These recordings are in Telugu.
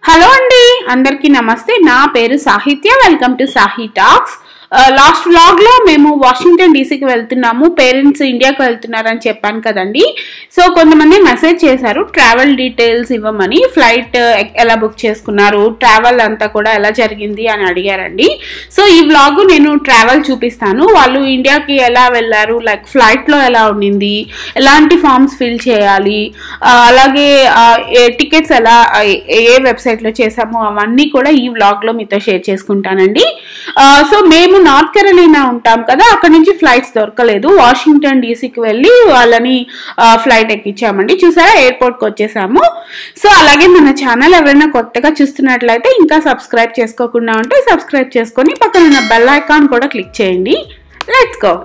హలో అండి అందరికీ నమస్తే నా పేరు Sahitya welcome to Sahi talks last vlog లో మేము వాషింగ్టన్ డీసీకి వెళ్తున్నాము పేరెంట్స్ ఇండియాకి వెళ్తున్నారని చెప్పాను కదండి సో కొంతమంది మెసేజ్ చేశారు ట్రావెల్ డీటెయిల్స్ ఇవ్వమని ఫ్లైట్ ఎలా బుక్ చేసుకున్నారు ట్రావెల్ అంతా కూడా ఎలా జరిగింది అని అడిగారండి సో ఈ వ్లాగ్ నేను ట్రావెల్ చూపిస్తాను వాళ్ళు ఇండియాకి ఎలా వెళ్ళారు లైక్ ఫ్లైట్ లో ఎలా ఉండింది ఎలాంటి ఫామ్స్ ఫిల్ చేయాలి ఆ, అలాగే టికెట్స్ ఎలా ఆ, ఏ వెబ్సైట్ లో చేసామో అవన్నీ కూడా ఈ వ్లాగ్ లో మీతో షేర్ చేసుకుంటానండి ఆ, సో మేము నార్త్ కెరలీనా ఉంటాం కదా అక్కడ నుంచి ఫ్లైట్స్ దొరకలేదు వాషింగ్టన్ డీసీకి వెళ్ళి వాళ్ళని ఫ్లైట్ ఎక్కించామండి చూసారా ఎయిర్పోర్ట్ కి వచ్చేసాము సో అలాగే మన ఛానల్ ఎవరైనా కొత్తగా చూస్తున్నట్లయితే ఇంకా సబ్స్క్రైబ్ చేసుకోకుండా ఉంటే సబ్స్క్రైబ్ చేసుకొని పక్కన ఉన్న బెల్ ఐకాన్ కూడా క్లిక్ చేయండి లెట్స్ గో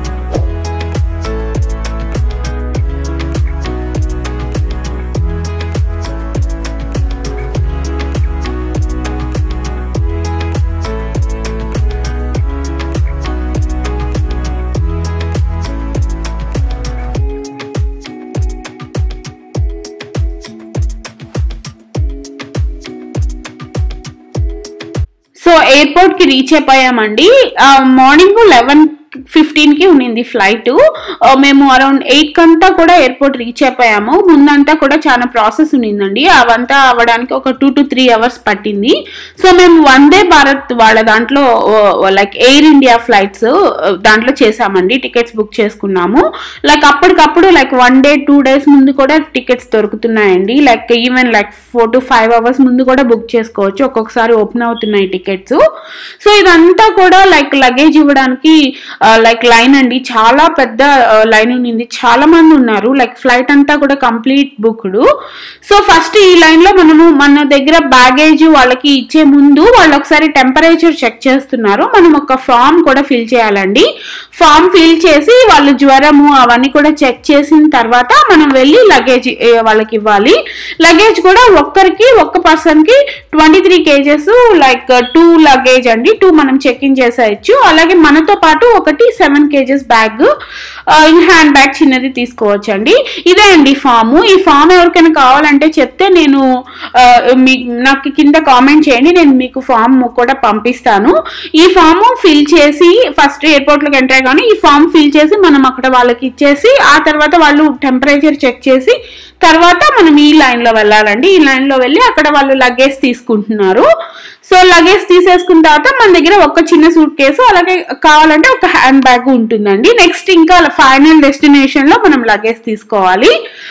సో ఎయిర్పోర్ట్ కి రీచ్ అయిపోయామండి మార్నింగ్ లెవెన్ ఫిఫ్టీన్ కి ఉన్నింది ఫ్లైట్ మేము అరౌండ్ ఎయిట్ కంతా కూడా ఎయిర్పోర్ట్ రీచ్ అయిపోయాము ముందంతా కూడా చాలా ప్రాసెస్ ఉన్నిందండి అవంతా అవ్వడానికి ఒక టూ టు త్రీ అవర్స్ పట్టింది సో మేము వందే భారత్ వాళ్ళ దాంట్లో లైక్ ఎయిర్ ఇండియా ఫ్లైట్స్ దాంట్లో చేసామండి టికెట్స్ బుక్ చేసుకున్నాము లైక్ అప్పటికప్పుడు like one day two days ముందు కూడా టికెట్స్ దొరుకుతున్నాయండి like even like four to five hours ముందు కూడా బుక్ చేసుకోవచ్చు ఒక్కొక్కసారి ఓపెన్ అవుతున్నాయి టికెట్స్ సో ఇదంతా కూడా లైక్ లగేజ్ ఇవ్వడానికి లైక్ లైన్ అండి చాలా పెద్ద లైన్ ఉన్నింది చాలా మంది ఉన్నారు లైక్ ఫ్లైట్ అంతా కూడా కంప్లీట్ బుక్డ్ సో ఫస్ట్ ఈ లైన్ లో మనము మన దగ్గర బ్యాగేజ్ వాళ్ళకి ఇచ్చే ముందు వాళ్ళు ఒకసారి టెంపరేచర్ చెక్ చేస్తున్నారు మనం ఒక ఫామ్ కూడా ఫిల్ చేయాలండి ఫామ్ ఫిల్ చేసి వాళ్ళు జ్వరము అవన్నీ కూడా చెక్ చేసిన తర్వాత మనం వెళ్ళి లగేజ్ వాళ్ళకి ఇవ్వాలి లగేజ్ కూడా ఒక్కరికి ఒక్క పర్సన్ కి twenty three kgs like two luggage అండి టూ మనం చెక్ ఇన్ చేసేయచ్చు అలాగే మనతో పాటు ఒకటి seven kgs bag hand bag చిన్నది తీసుకోవచ్చు అండి ఇదే అండి ఫాము ఈ ఫామ్ ఎవరికైనా కావాలంటే చెప్తే నేను ఆ, మీ నాకు కింద కామెంట్ చేయండి నేను మీకు ఫామ్ కూడా పంపిస్తాను ఈ ఫామ్ ఫిల్ చేసి ఫస్ట్ ఎయిర్పోర్ట్ లోకి ఎంటర్ కానీ ఈ ఫామ్ ఫిల్ చేసి మనం అక్కడ వాళ్ళకి ఇచ్చేసి ఆ తర్వాత వాళ్ళు టెంపరేచర్ చెక్ చేసి తర్వాత మనం ఈ లైన్ లో వెళ్ళాలండి ఈ లైన్ లో వెళ్ళి అక్కడ వాళ్ళు లగేజ్ తీసుకుంటున్నారు సో లగేజ్ తీసేసుకున్న తర్వాత మన దగ్గర ఒక చిన్న సూట్ కేసు అలాగే కావాలంటే ఒక హ్యాండ్ బ్యాగ్ ఉంటుందండి నెక్స్ట్ ఇంకా ఫైనల్ డెస్టినేషన్ లో మనం లగేజ్ తీసుకోవాలి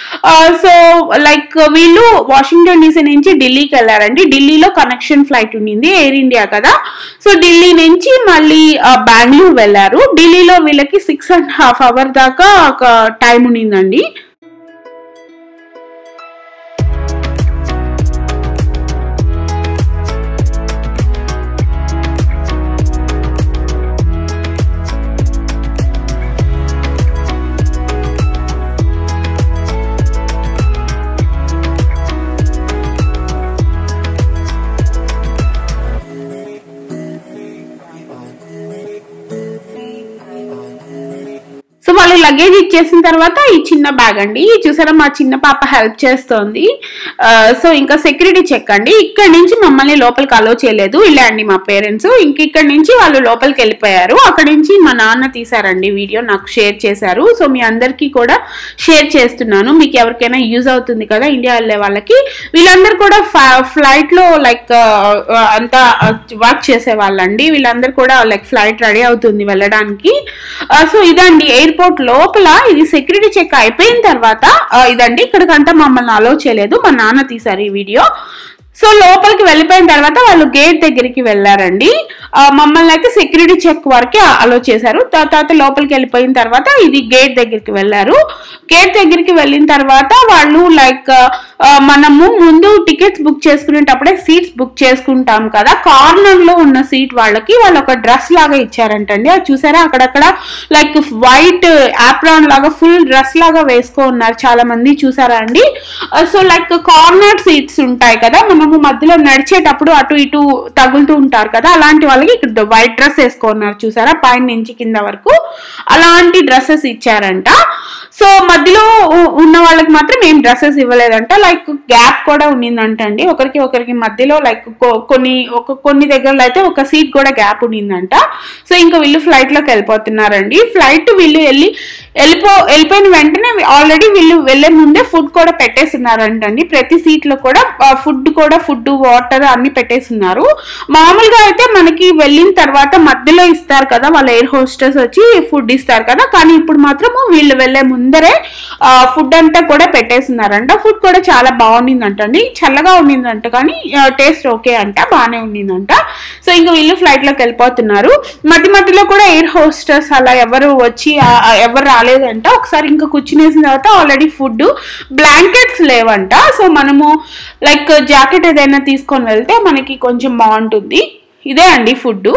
సో లైక్ వీళ్ళు వాషింగ్టన్ డీసీ నుంచి ఢిల్లీకి వెళ్ళారండి ఢిల్లీలో కనెక్షన్ ఫ్లైట్ ఉండింది ఎయిర్ ఇండియా కదా సో ఢిల్లీ నుంచి మళ్ళీ బెంగళూరు వెళ్ళారు ఢిల్లీలో వీళ్ళకి సిక్స్ అండ్ హాఫ్ అవర్ దాకా ఒక టైం ఉండిందండి సో వాళ్ళు లగేజ్ ఇచ్చేసిన తర్వాత ఈ చిన్న బ్యాగ్ అండి చూసారా మా చిన్న పాప హెల్ప్ చేస్తోంది ఆ, సో ఇంకా సెక్యూరిటీ చెక్ అండి ఇక్కడ నుంచి మమ్మల్ని లోపలికి అలో చేయలేదు ఇలా అండి మా పేరెంట్స్ ఇంక ఇక్కడ నుంచి వాళ్ళు లోపలికి వెళ్ళిపోయారు అక్కడ నుంచి మా నాన్న తీసారండి వీడియో నాకు షేర్ చేశారు సో మీ అందరికీ కూడా షేర్ చేస్తున్నాను మీకు ఎవరికైనా యూజ్ అవుతుంది కదా ఇండియా వెళ్ళే వాళ్ళకి వీళ్ళందరూ కూడా ఫ్లైట్ లో లైక్ అంతా వర్క్ చేసే వాళ్ళండి వీళ్ళందరూ కూడా లైక్ ఫ్లైట్ రెడీ అవుతుంది వెళ్ళడానికి సో ఇదండి ఎయిర్పోర్ట్ లోపల ఇది సెక్యూరిటీ చెక్ అయిపోయిన తర్వాత ఆ, ఇదండి ఇక్కడికంతా మమ్మల్ని అలో చేయలేదు మా నాన్న తీశారు ఈ వీడియో సో లోపలికి వెళ్ళిపోయిన తర్వాత వాళ్ళు గేట్ దగ్గరికి వెళ్ళారండి ఆ, మమ్మల్ని అయితే సెక్యూరిటీ చెక్ వరకే అలో చేశారు తా- తర్వాత లోపలికి వెళ్ళిపోయిన తర్వాత ఇది గేట్ దగ్గరికి వెళ్ళారు గేట్ దగ్గరికి వెళ్ళిన తర్వాత వాళ్ళు లైక్ ఆ, మనము ముందు టికెట్స్ బుక్ చేసుకునేటప్పుడే సీట్స్ బుక్ చేసుకుంటాం కదా కార్నర్ లో ఉన్న సీట్ వాళ్ళకి వాళ్ళు ఒక డ్రెస్ లాగా ఇచ్చారంటండి అది చూసారా అక్కడక్కడ లైక్ వైట్ యాప్రాన్ లాగా ఫుల్ డ్రెస్ లాగా వేసుకో ఉన్నారు చాలా మంది చూసారా అండి సో లైక్ కార్నర్ సీట్స్ ఉంటాయి కదా మనం మనకు మధ్యలో నడిచేటప్పుడు అటు ఇటు తగులుతూ ఉంటారు కదా అలాంటి వాళ్ళకి ఇక్కడ వైట్ డ్రెస్ వేసుకున్నారు చూసారా పైన నుంచి కింద వరకు అలాంటి డ్రెస్సెస్ ఇచ్చారంట సో మధ్యలో ఉ- ఉన్న వాళ్ళకి మాత్రం ఏం డ్రెస్సెస్ ఇవ్వలేదంట లైక్ గ్యాప్ కూడా ఉన్నిందంట అండి ఒకరికి ఒకరికి మధ్యలో లైక్ కొ- కొన్ని ఒక కొన్ని దగ్గరలో అయితే ఒక సీట్ కూడా గ్యాప్ ఉన్నిందంట సో ఇంకా వీళ్ళు ఫ్లైట్ లోకి వెళ్ళిపోతున్నారండి ఫ్లైట్ వీళ్ళు వెళ్ళి వెళ్ళిపో వెళ్ళిపోయిన వెంటనే ఆల్రెడీ వీళ్ళు వెళ్ళే ముందే ఫుడ్ కూడా పెట్టేస్తున్నారంటండి ప్రతి సీట్ లో కూడా ఫుడ్ కూడా ఫుడ్ వాటర్ అన్ని పెట్టేస్తున్నారు మామూలుగా అయితే మనకి వెళ్ళిన తర్వాత మధ్యలో ఇస్తారు కదా వాళ్ళ ఎయిర్ హోస్టెస్ వచ్చి ఫుడ్ ఇస్తారు కదా కానీ ఇప్పుడు మాత్రము వీళ్ళు వెళ్ళే ముందరే ఫుడ్ అంతా కూడా పెట్టేస్తున్నారంట ఫుడ్ కూడా చాలా బాగుండిందంట అండి చల్లగా ఉండిందంట కానీ టేస్ట్ ఓకే అంట బాగానే ఉండిందంట సో ఇంకా వీళ్ళు ఫ్లైట్ లోకి వెళ్ళిపోతున్నారు మధ్య మధ్యలో కూడా ఎయిర్ హోస్టెస్ అలా ఎవరు వచ్చి ఆ, ఆ, ఎవరు రాలేదంట ఒకసారి ఇంకా కూర్చునేసిన తర్వాత ఆల్రెడీ ఫుడ్ బ్లాంకెట్స్ లేవంట సో మనము లైక్ జాకెట్ ఏదైనా తీసుకొని వెళ్తే మనకి కొంచెం బాగుంటుంది ఇదే అండి ఫుడ్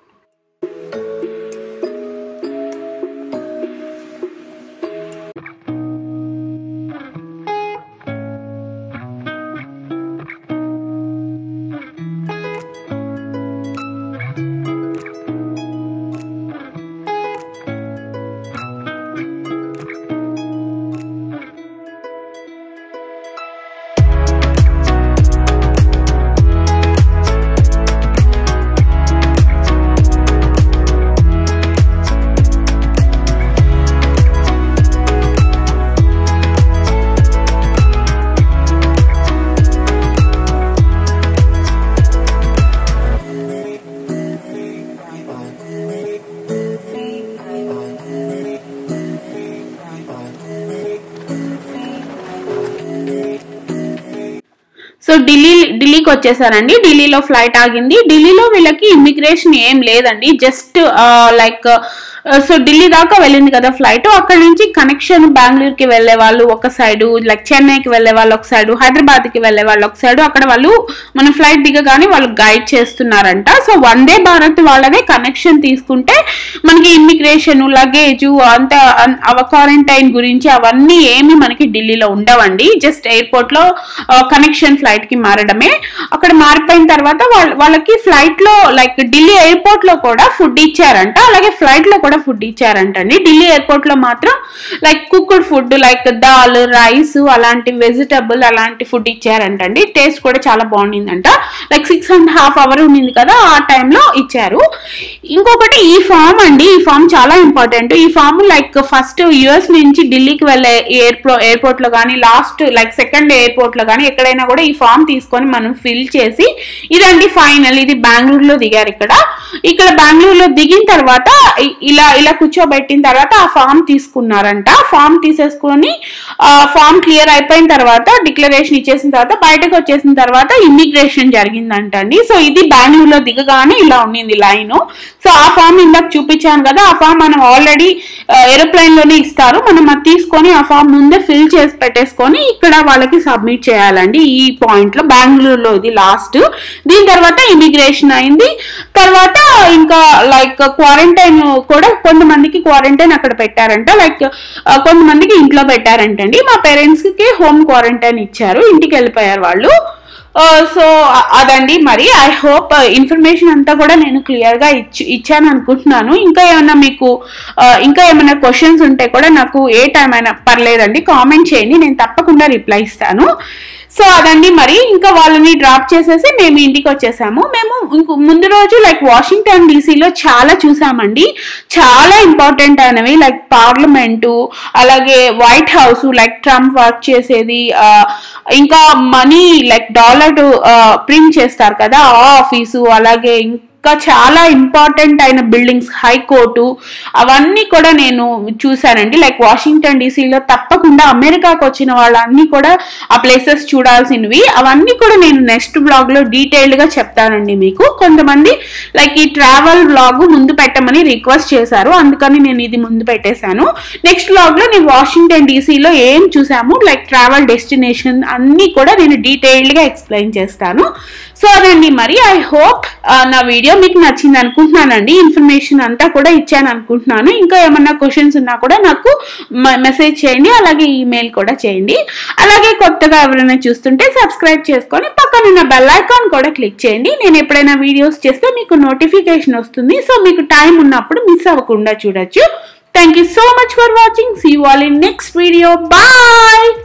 సో ఢిల్లీ ఢిల్లీకి వచ్చేసారండి ఢిల్లీలో ఫ్లైట్ ఆగింది ఢిల్లీలో వీళ్ళకి ఇమిగ్రేషన్ ఏం లేదండి జస్ట్ లైక్ సో ఢిల్లీ దాకా వెళ్ళింది కదా ఫ్లైట్ అక్కడ నుంచి కనెక్షన్ బెంగళూరుకి వెళ్ళే వాళ్ళు ఒక సైడు లైక్ చెన్నైకి వెళ్ళే వాళ్ళు ఒక సైడు హైదరాబాద్కి వెళ్ళే వాళ్ళు ఒక సైడు అక్కడ వాళ్ళు మన ఫ్లైట్ దిగగానే వాళ్ళు గైడ్ చేస్తున్నారంట సో వందే భారత్ వాళ్ళదే కనెక్షన్ తీసుకుంటే మనకి ఇమ్మిగ్రేషన్ లగేజ్ అంత క్వారంటైన్ గురించి అవన్నీ ఏమి మనకి ఢిల్లీలో ఉండవండి జస్ట్ ఎయిర్పోర్ట్ లో కనెక్షన్ ఫ్లైట్ కి మారడమే అక్కడ మారిపోయిన తర్వాత వాళ్ళ వాళ్ళకి ఫ్లైట్ లో లైక్ ఢిల్లీ ఎయిర్పోర్ట్ లో కూడా ఫుడ్ ఇచ్చారంట అలాగే ఫ్లైట్ లో కూడా ఫుడ్ ఇచ్చారంట అండి ఢిల్లీ ఎయిర్పోర్ట్ లో మాత్రం like cooked food like dal rice అలాంటి వెజిటబుల్ అలాంటి ఫుడ్ ఇచ్చారంట అండి టేస్ట్ కూడా చాలా బాగుండిందంట like six and half hour ఉండింది కదా ఆ టైంలో ఇచ్చారు ఇంకొకటి ఈ ఫామ్ అండి ఈ ఫామ్ చాలా ఇంపార్టెంట్ ఈ ఫామ్ లైక్ ఫస్ట్ యుఎస్ నుంచి ఢిల్లీకి వెళ్ళే ఎయిర్పో ఎయిర్పోర్ట్ లో కానీ లాస్ట్ లైక్ సెకండ్ ఎయిర్పోర్ట్ లో కానీ ఎక్కడైనా కూడా ఈ ఫామ్ తీసుకొని మనం ఫిల్ చేసి ఇదండి ఫైనల్ ఇది బెంగళూరులో దిగారు ఇక్కడ ఇక్కడ బెంగళూరులో దిగిన తర్వాత ఇ- ఇలా ఇలా కూర్చోబెట్టిన తర్వాత ఆ ఫామ్ తీసుకున్నారంట ఫామ్ తీసేసుకొని ఆ ఫామ్ క్లియర్ అయిపోయిన తర్వాత డిక్లరేషన్ ఇచ్చేసిన తర్వాత బయటకు వచ్చేసిన తర్వాత ఇమిగ్రేషన్ జరిగిందంట అండి సో ఇది బెంగళూరులో దిగగానే ఇలా ఉండింది లైన్ సో ఆ ఫామ్ ఇందాక చూపించాను కదా ఆ ఫామ్ మనం ఆల్రెడీ ఏరోప్లేన్ లోనే ఇస్తారు మనం అది తీసుకొని ఆ ఫామ్ ముందే ఫిల్ చేసి పెట్టేసుకొని ఇక్కడ వాళ్ళకి సబ్మిట్ చేయాలండి ఈ పాయింట్ లో బెంగళూరులో ఇది లాస్ట్ దీని తర్వాత ఇమిగ్రేషన్ అయింది తర్వాత ఇంకా లైక్ క్వారంటైన్ కూడా కొంతమందికి క్వారంటైన్ అక్కడ పెట్టారంట లైక్ కొంతమందికి ఇంట్లో పెట్టారంటండి మా పేరెంట్స్ కి హోమ్ క్వారంటైన్ ఇచ్చారు ఇంటికి వెళ్ళిపోయారు వాళ్ళు సో అదండి మరి ఐ హోప్ ఇన్ఫర్మేషన్ అంతా కూడా నేను క్లియర్ గా ఇచ్చి ఇచ్చాను అనుకుంటున్నాను ఇంకా ఏమైనా మీకు ఆ, ఇంకా ఏమైనా క్వశ్చన్స్ ఉంటే కూడా నాకు ఏ టైం అయినా పర్లేదండి కామెంట్ చేయండి నేను తప్పకుండా రిప్లై ఇస్తాను సో అదండి మరి ఇంకా వాళ్ళని డ్రాప్ చేసేసి మేము ఇంటికి వచ్చేసాము మేము ఇంకో ముందు రోజు లైక్ వాషింగ్టన్ డీసీలో చాలా చూసామండి చాలా ఇంపార్టెంట్ అయినవి లైక్ పార్లమెంటు అలాగే white house like Trump work చేసేది ఆ, ఇంకా మనీ లైక్ డాలర్ ప్రింట్ చేస్తారు కదా ఆ ఆఫీసు అలాగే ఇంకా చాలా ఇంపార్టెంట్ అయిన బిల్డింగ్స్ హైకోర్టు అవన్నీ కూడా నేను చూశానండి లైక్ వాషింగ్టన్ డీసీలో తప్పకుండా అమెరికాకు వచ్చిన వాళ్ళన్నీ కూడా ఆ ప్లేసెస్ చూడాల్సినవి అవన్నీ కూడా నేను నెక్స్ట్ బ్లాగ్ లో డీటెయిల్డ్ గా చెప్తానండి మీకు కొంతమంది లైక్ ఈ ట్రావెల్ బ్లాగ్ ముందు పెట్టమని రిక్వెస్ట్ చేశారు అందుకని నేను ఇది ముందు పెట్టేశాను నెక్స్ట్ బ్లాగ్ లో నేను వాషింగ్టన్ డీసీలో ఏం చూసాము లైక్ ట్రావెల్ డెస్టినేషన్ అన్ని కూడా నేను డీటెయిల్డ్ గా ఎక్స్ప్లెయిన్ చేస్తాను సో అదండి మరి ఐ హోప్ నా వీడియో మీకు నచ్చింది అనుకుంటున్నానండి ఇన్ఫర్మేషన్ అంతా కూడా ఇచ్చాను అనుకుంటున్నాను ఇంకా ఏమన్నా క్వశ్చన్స్ ఉన్నా కూడా నాకు మెసేజ్ చేయండి అలాగే ఈమెయిల్ కూడా చేయండి అలాగే కొత్తగా ఎవరైనా చూస్తుంటే సబ్స్క్రైబ్ చేసుకొని పక్కనున్న బెల్ ఐకాన్ కూడా క్లిక్ చేయండి నేను ఎప్పుడైనా వీడియోస్ చేస్తే మీకు నోటిఫికేషన్ వస్తుంది సో మీకు టైం ఉన్నప్పుడు మిస్ అవ్వకుండా చూడొచ్చు thank you so much for watching see y'all in next video bye